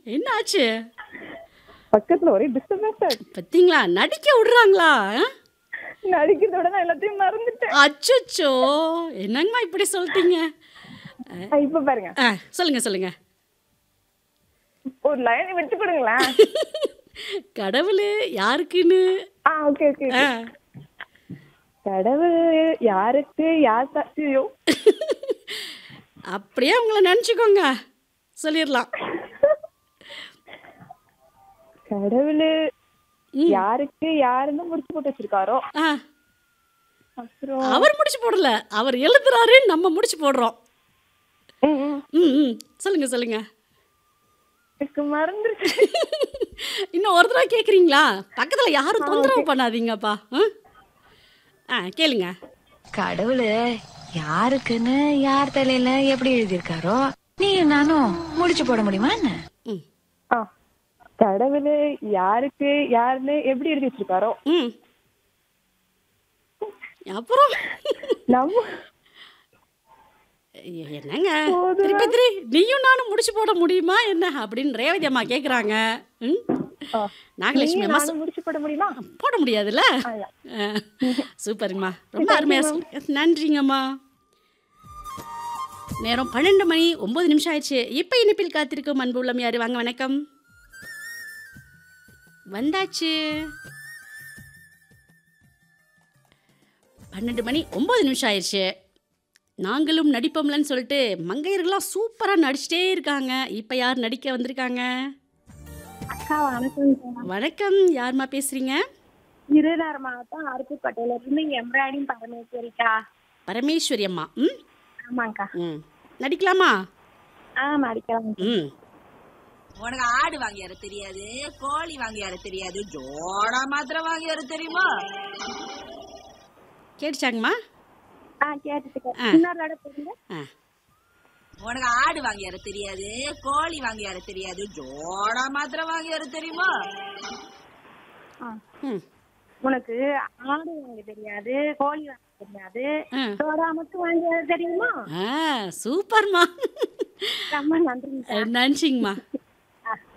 என்ன ஆச்சு பக்கத்துல ஒரே டிஸ்டர்பன்ஸ் பார்த்தீங்களா நடிக்க விடுறாங்களா ஆ? நடிக்கிறதோட நான் எல்லாத்தையும் மறந்துட்டேன் அச்சச்சோ என்னங்கம்மா இப்படி சொல்லிட்டீங்க ஆ, இப்ப பாருங்க ஆ சொல்லுங்க சொல்லுங்க ஒரு லைன் விட்டு கொடுங்களேன் கடவுள் யாருக்குன்னு ஆ ஓகே ஓகே ஆ. கடவுள் யாருக்கு யார் தா- ஐயோ அப்படியே உங்களை நினச்சிக்கோங்க சொல்லிடலாம் கடவுள் ம். யாருக்கு யாருன்னு முடிச்சு போட்டு வச்சிருக்காரோ ஆ அப்புறம் அவர் முடிச்சு போடல அவர் எழுதுறாரு நம்ம முடிச்சு போடுறோம் ம், ம். ம் ம் சொல்லுங்க சொல்லுங்க எனக்கு மறந்துருச்சு இன்னும் ஒரு தடவை கேட்குறீங்களா பக்கத்தில் யாரும் தொந்தரவு பண்ணாதீங்கப்பா ம்? ஆ கேளுங்க கடவுளு யாருக்குன்னு யார் தலையில எப்படி எழுதியிருக்காரோ நீ நானும் முடிச்சு போட முடியுமா என்ன ம் ஆ கடவுள் யாருக்கு யாருன்னு எப்படி எழுதி வச்சிருக்காரோ ம் அப்புறம் நம்ம என்னங்க திருப்பி திரு நீயும் நானும் முடிச்சு போட முடியுமா என்ன அப்படின்னு ரேவதி அம்மா கேட்குறாங்க ம் ஆ. நாகலட்சுமி நீங்க அம்மா நானும் முடிச்சு போட முடியுமா போட முடியாதுல்ல ஆயா. ஆ, சூப்பருங்கம்மா ரொம்ப அருமையாக சொல்லி நன்றிங்கம்மா நேரம் பன்னெண்டு மணி ஒம்பது நிமிஷம் ஆயிடுச்சு இப்போ இனிப்பில் காத்திருக்கும் அன்பு உள்ளம் யாரு வாங்க வணக்கம் வந்தாச்சு பன்னெண்டு மணி ஒம்பது நிமிஷம் ஆயிடுச்சு நாங்களும் நடிப்போம்லன்னு சொல்லிட்டு மங்கையர்கள்லாம் சூப்பராக நடிச்சிட்டே இருக்காங்க இப்போ யார் நடிக்க வந்திருக்காங்க அக்கா வணக்கம் வணக்கம் யாரும்மா பேசுகிறீங்க விருதுநகர் மாவட்டம் அருப்புக்கோட்டையில இருந்து எம்ப்ராய்டிங் பரமேஸ்வரிக்கா பரமேஸ்வரி அம்மா ம் ஆமாங்க்கா ம் நடிக்கலாமா ஆ நடிக்கலாம் ம் உனக்கு ஆடு வாங்கியார தெரியாது கோழி வாங்கியார தெரியாது ஜோடா மாத்திரம் வாங்கியார தெரியுமா கேட்டுச்சாங்கம்மா ஆ கேட்டுட்டு ஆ. இன்னொரு தடவை தெரியுங்க ஆ உனக்கு ஆடு வாங்கியார தெரியாது கோழி வாங்கியார தெரியாது ஜோடா மாத்திரம் வாங்கியார தெரியுமா ஆ. ம் உனக்கு ஆடு வாங்க தெரியாது கோழி வாங்க தெரியாது ஆ. சோடா மட்டும் வாங்கி வர தெரியுமா ஆ சூப்பர்மா ரொம்ப நன்றிங்க நன்றிங்கம்மா